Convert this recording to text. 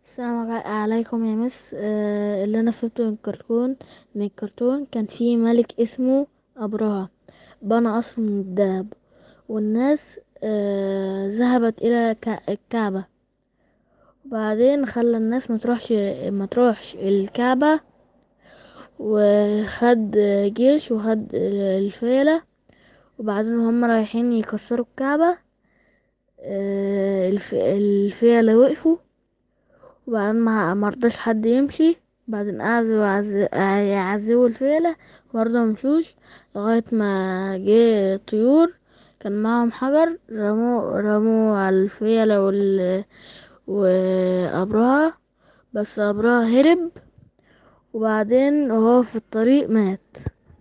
السلام علي- عليكم يا مس آه، اللي انا فهمته من الكرتون من الكرتون كان في ملك اسمه ابرهة بنى قصر من الذهب والناس آه، ذهبت الى ك- الكعبة وبعدين خلى الناس ما تروحش ما تروحش الكعبة وخد جيش وخد الفيلة وبعدين هم رايحين يكسروا الكعبة آه، الف- الفيلة وقفوا وبعدين ما مرضاش حد يمشي بعدين قعدوا يعز- يعذبوا الفيلة برضه مشوش لغاية ما جه طيور كان معاهم حجر رموه رموه على الفيلة وال وأبرهة بس أبرهة هرب وبعدين وهو في الطريق مات